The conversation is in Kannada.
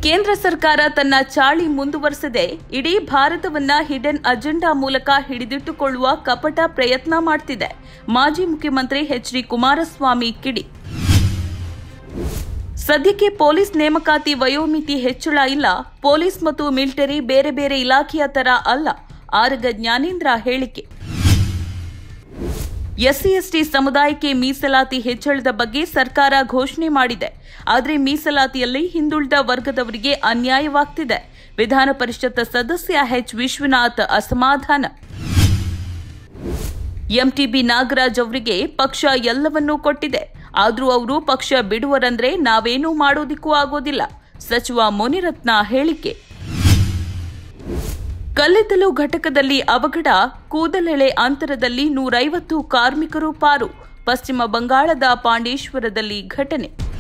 ಕೇಂದ್ರ ಸರ್ಕಾರ ತನ್ನ ಚಾಳಿ ಮುಂದುವರೆಸದೆ ಇಡೀ ಭಾರತವನ್ನ ಹಿಡನ್ ಅಜೆಂಡಾ ಮೂಲಕ ಹಿಡಿದಿಟ್ಟುಕೊಳ್ಳುವ ಕಪಟ ಪ್ರಯತ್ನ ಮಾಡ್ತಿದೆ ಮಾಜಿ ಮುಖ್ಯಮಂತ್ರಿ ಎಚ್ ಡಿ ಕುಮಾರಸ್ವಾಮಿ ಕಿಡಿ ಸದ್ಯಕ್ಕೆ ಪೊಲೀಸ್ ನೇಮಕಾತಿ ವಯೋಮಿತಿ ಹೆಚ್ಚಳ ಇಲ್ಲ ಪೊಲೀಸ್ ಮತ್ತು ಮಿಲಿಟರಿ ಬೇರೆ ಬೇರೆ ಇಲಾಖೆಯ ತರ ಅಲ್ಲ ಆರಗ ಜ್ಞಾನೇಂದ್ರ ಹೇಳಿಕೆ ಎಸ್ಸಿ ಎಸ್ಟಿ ಸಮುದಾಯಕ್ಕೆ ಮೀಸಲಾತಿ ಹೆಚ್ಚಳದ ಬಗ್ಗೆ ಸರ್ಕಾರ ಘೋಷಣೆ ಮಾಡಿದೆ ಆದರೆ ಮೀಸಲಾತಿಯಲ್ಲಿ ಹಿಂದುಳಿದ ವರ್ಗದವರಿಗೆ ಅನ್ಯಾಯವಾಗ್ತಿದೆ ವಿಧಾನ ಪರಿಷತ್ ಸದಸ್ಯ ಎಚ್ ವಿಶ್ವನಾಥ್ ಅಸಮಾಧಾನ ಎಂಟಿಬಿ ನಾಗರಾಜ್ ಅವರಿಗೆ ಪಕ್ಷ ಎಲ್ಲವನ್ನೂ ಕೊಟ್ಟಿದೆ ಆದ್ರೂ ಅವರು ಪಕ್ಷ ಬಿಡುವರಂದ್ರೆ ನಾವೇನೂ ಮಾಡೋದಿಕ್ಕೂ ಆಗೋದಿಲ್ಲ ಸಚಿವ ಮುನಿರತ್ನ ಹೇಳಿಕೆ ಕಲ್ಲಿದ್ದಲು ಘಟಕದಲ್ಲಿ ಅವಘಡ ಕೂದಲೆಳೆ ಅಂತರದಲ್ಲಿ ನೂರೈವತ್ತು ಕಾರ್ಮಿಕರು ಪಾರು ಪಶ್ಚಿಮ ಬಂಗಾಳದ ಪಾಂಡೇಶ್ವರದಲ್ಲಿ ಘಟನೆ